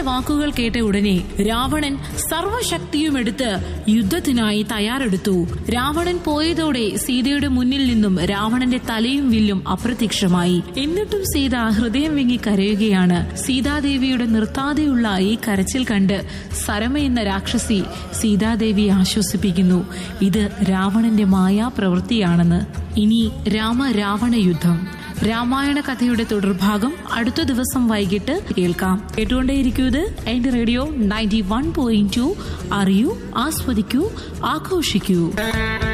വാക്കുകൾ കേട്ട ഉടനെ രാവണൻ സർവശക്തിയും എടുത്ത് യുദ്ധത്തിനായി തയ്യാറെടുത്തു രാവണൻ പോയതോടെ സീതയുടെ മുന്നിൽ നിന്നും രാവണന്റെ തലയും വില്ലും അപ്രത്യക്ഷമായി എന്നിട്ടും സീത ഹൃദയം വിങ്ങി കരയുകയാണ് സീതാദേവിയുടെ നിർത്താതെയുള്ള ഈ കരച്ചിൽ കണ്ട് സരമ എന്ന രാക്ഷസി സീതാദേവിയെ ആശ്വസിപ്പിക്കുന്നു ഇത് രാവണന്റെ മായാപ്രവൃത്തിയാണെന്ന് ഇനി രാമ രാവണ യുദ്ധം രാമായണ കഥയുടെ തുടർഭാഗം അടുത്ത ദിവസം വൈകിട്ട് കേൾക്കാം കേട്ടുകൊണ്ടേയിരിക്കൂ ഇത് എന്റെ radio ninety one point two അറിയൂ ആസ്വദിക്കൂ ആഘോഷിക്കൂ